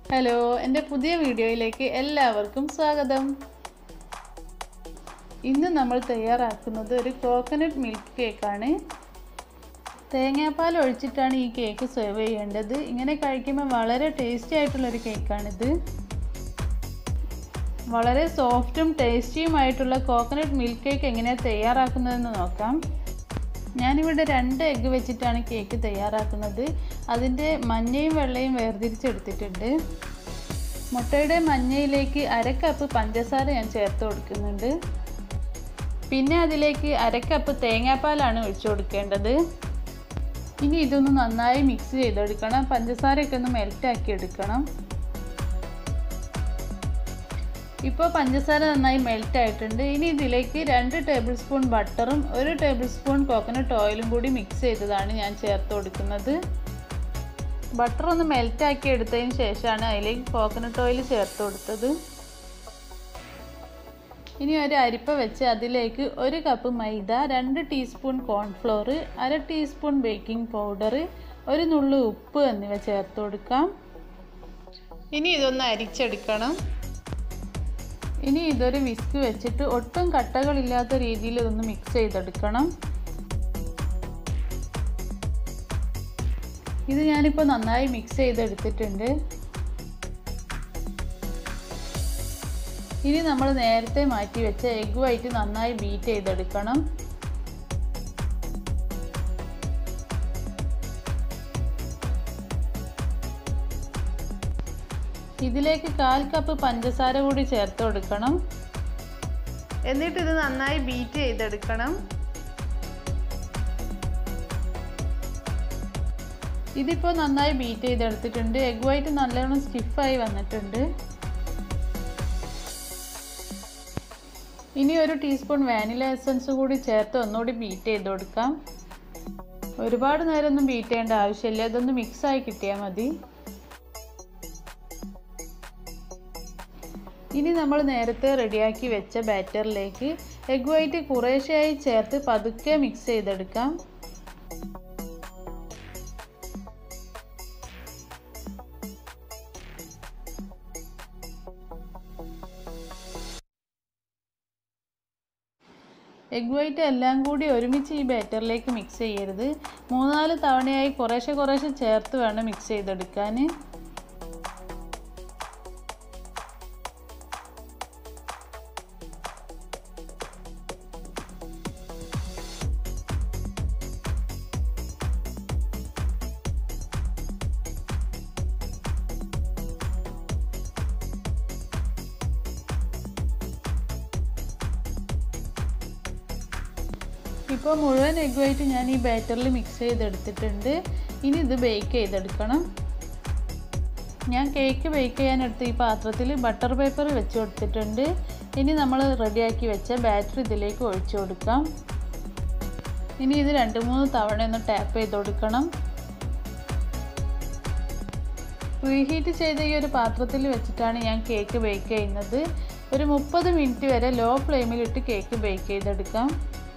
hello എൻ്റെ പുതിയ വീഡിയോയിലേക്ക് എല്ലാവർക്കും സ്വാഗതം ഇന്ന് നമ്മൾ തയ്യാറാക്കുന്നത് ഒരു കോക്കനട്ട് മിൽക്ക് കേക്കാണ് തേങ്ങാപ്പാൽ ഒഴിച്ചിട്ടാണ് ഈ കേക്ക് സെർവ് ചെയ്യേണ്ടത് ഇങ്ങനെ കഴിക്കുമ്പോൾ വളരെ ടേസ്റ്റി ആയിട്ടുള്ളൊരു കേക്കാണിത് വളരെ സോഫ്റ്റും ടേസ്റ്റിയുമായിട്ടുള്ള കോക്കനട്ട് മിൽക്ക് കേക്ക് എങ്ങനെയാണ് തയ്യാറാക്കുന്നതെന്ന് നോക്കാം ഞാനിവിടെ രണ്ട് എഗ്ഗ് വെച്ചിട്ടാണ് കേക്ക് തയ്യാറാക്കുന്നത് അതിൻ്റെ മഞ്ഞയും വെള്ളയും വേർതിരിച്ചെടുത്തിട്ടുണ്ട് മുട്ടയുടെ മഞ്ഞയിലേക്ക് അര കപ്പ് പഞ്ചസാര ഞാൻ ചേർത്ത് കൊടുക്കുന്നുണ്ട് പിന്നെ അതിലേക്ക് അര കപ്പ് തേങ്ങാപ്പാലാണ് ഒഴിച്ചു കൊടുക്കേണ്ടത് ഇനി ഇതൊന്ന് നന്നായി മിക്സ് ചെയ്തെടുക്കണം പഞ്ചസാരയൊക്കെ ഒന്ന് മെൽറ്റാക്കി എടുക്കണം ഇപ്പോൾ പഞ്ചസാര നന്നായി മെൽറ്റ് ആയിട്ടുണ്ട് ഇനി ഇതിലേക്ക് രണ്ട് ടേബിൾ സ്പൂൺ ബട്ടറും ഒരു ടേബിൾ സ്പൂൺ കോക്കനട്ട് ഓയിലും കൂടി മിക്സ് ചെയ്തതാണ് ഞാൻ ചേർത്ത് കൊടുക്കുന്നത് ബട്ടർ ഒന്ന് മെൽറ്റ് ആക്കി എടുത്തതിന് ശേഷമാണ് അതിലേക്ക് കോക്കനട്ട് ഓയിൽ ചേർത്ത് കൊടുത്തത് ഇനി ഒരു അരിപ്പ വെച്ച് അതിലേക്ക് ഒരു കപ്പ് മൈദ രണ്ട് ടീസ്പൂൺ കോൺഫ്ലോർ അര ടീസ്പൂൺ ബേക്കിംഗ് പൗഡർ ഒരു നുള്ളു ഉപ്പ് എന്നിവ ചേർത്ത് കൊടുക്കാം ഇനി ഇതൊന്ന് അരിച്ചെടുക്കണം ഇനി ഇതൊരു വിസ്ക് വെച്ചിട്ട് ഒട്ടും കട്ടകളില്ലാത്ത രീതിയിൽ ഇതൊന്ന് മിക്സ് ചെയ്തെടുക്കണം ഇത് ഞാനിപ്പോൾ നന്നായി മിക്സ് ചെയ്തെടുത്തിട്ടുണ്ട് ഇനി നമ്മൾ നേരത്തെ മാറ്റി വെച്ച എഗ് വൈറ്റ് നന്നായി ബീറ്റ് ചെയ്തെടുക്കണം ഇതിലേക്ക് കാൽ കപ്പ് പഞ്ചസാര കൂടി ചേർത്ത് കൊടുക്കണം എന്നിട്ട് ഇത് നന്നായി ബീറ്റ് ചെയ്തെടുക്കണം ഇതിപ്പോൾ നന്നായി ബീറ്റ് ചെയ്തെടുത്തിട്ടുണ്ട് എഗ് വൈറ്റ് നല്ലോണം സ്റ്റിഫായി വന്നിട്ടുണ്ട് ഇനി ഒരു ടീസ്പൂൺ വാനില എസൻസ് കൂടി ചേർത്ത് ഒന്നുകൂടി ബീറ്റ് ചെയ്ത് കൊടുക്കാം ഒരുപാട് നേരമൊന്നും ബീറ്റ് ചെയ്യേണ്ട ആവശ്യമില്ല ഇതൊന്ന് മിക്സായി കിട്ടിയാൽ മതി ഇനി നമ്മൾ നേരത്തെ റെഡിയാക്കി വെച്ച ബാറ്ററിലേക്ക് എഗ് വൈറ്റ് കുറേശ്ശെയായി ചേർത്ത് പതുക്കെ മിക്സ് ചെയ്തെടുക്കാം എഗ് വൈറ്റ് എല്ലാം കൂടി ഒരുമിച്ച് ഈ ബാറ്ററിലേക്ക് മിക്സ് ചെയ്യരുത് മൂന്നാല് തവണയായി കുറേശ്ശെ കുറേശ്ശെ ചേർത്ത് വേണം മിക്സ് ചെയ്തെടുക്കാൻ ഇപ്പോൾ മുഴുവൻ എഗ് വൈറ്റ് ഞാൻ ഈ ബാറ്ററിൽ മിക്സ് ചെയ്തെടുത്തിട്ടുണ്ട് ഇനി ഇത് ബേക്ക് ചെയ്തെടുക്കണം ഞാൻ കേക്ക് ബേക്ക് ചെയ്യാൻ എടുത്ത ഈ പാത്രത്തിൽ ബട്ടർ പേപ്പർ വെച്ച് കൊടുത്തിട്ടുണ്ട് ഇനി നമ്മൾ റെഡിയാക്കി വെച്ച ബാറ്ററി ഇതിലേക്ക് ഒഴിച്ചു കൊടുക്കാം ഇനി ഇത് രണ്ട് മൂന്ന് തവണ ഒന്ന് ടാപ്പ് ചെയ്ത് കൊടുക്കണം പ്രീഹീറ്റ് ചെയ്ത ഈ ഒരു പാത്രത്തിൽ വെച്ചിട്ടാണ് ഞാൻ കേക്ക് ബേക്ക് ചെയ്യുന്നത് ഒരു മുപ്പത് മിനിറ്റ് വരെ ലോ ഫ്ലെയിമിലിട്ട് കേക്ക് ബേക്ക് ചെയ്തെടുക്കാം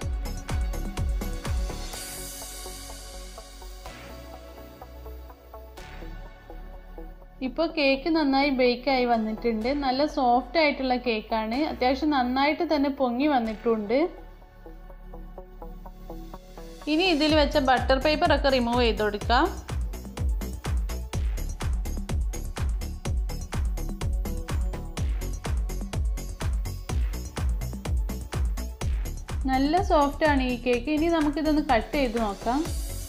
ഇപ്പോൾ കേക്ക് നന്നായി ബേക്കായി വന്നിട്ടുണ്ട് നല്ല സോഫ്റ്റ് ആയിട്ടുള്ള കേക്കാണ് അത്യാവശ്യം നന്നായിട്ട് തന്നെ പൊങ്ങി വന്നിട്ടുണ്ട് ഇനി ഇതിൽ വെച്ച ബട്ടർ പേപ്പർ ഒക്കെ റിമൂവ് ചെയ്ത് കൊടുക്കാം നല്ല സോഫ്റ്റ് ആണ് ഈ കേക്ക് ഇനി നമുക്കിതൊന്ന് കട്ട് ചെയ്ത് നോക്കാം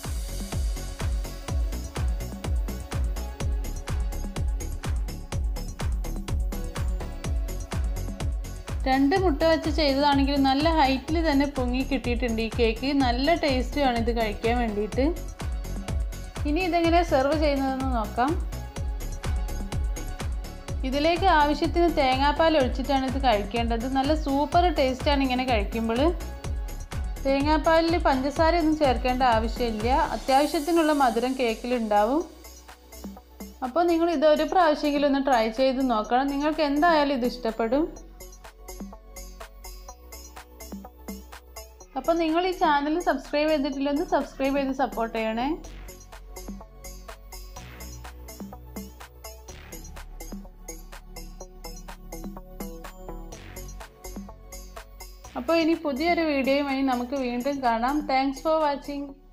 രണ്ട് മുട്ട വെച്ച് ചെയ്തതാണെങ്കിൽ നല്ല ഹൈറ്റിൽ തന്നെ പൊങ്ങി കിട്ടിയിട്ടുണ്ട് ഈ കേക്ക് നല്ല ടേസ്റ്റുമാണ് ഇത് കഴിക്കാൻ വേണ്ടിയിട്ട് ഇനി ഇതെങ്ങനെ സെർവ് ചെയ്യുന്നതെന്ന് നോക്കാം ഇതിലേക്ക് ആവശ്യത്തിന് തേങ്ങാപ്പാൽ ഒഴിച്ചിട്ടാണ് ഇത് കഴിക്കേണ്ടത് നല്ല സൂപ്പർ ടേസ്റ്റാണ് ഇങ്ങനെ കഴിക്കുമ്പോൾ തേങ്ങാപ്പാലിൽ പഞ്ചസാര ഒന്നും ചേർക്കേണ്ട ആവശ്യമില്ല അത്യാവശ്യത്തിനുള്ള മധുരം കേക്കിലുണ്ടാവും അപ്പോൾ നിങ്ങൾ ഇത് ഒരു പ്രാവശ്യമെങ്കിലും ഒന്ന് ട്രൈ ചെയ്ത് നോക്കണം നിങ്ങൾക്ക് എന്തായാലും ഇത് ഇഷ്ടപ്പെടും അപ്പോൾ നിങ്ങൾ ഈ ചാനൽ സബ്സ്ക്രൈബ് ചെയ്തിട്ടില്ലെന്ന് സബ്സ്ക്രൈബ് ചെയ്ത് സപ്പോർട്ട് ചെയ്യണേ അപ്പോൾ ഇനി പുതിയൊരു വീഡിയോയുമായി നമുക്ക് വീണ്ടും കാണാം താങ്ക്സ് ഫോർ വാച്ചിങ്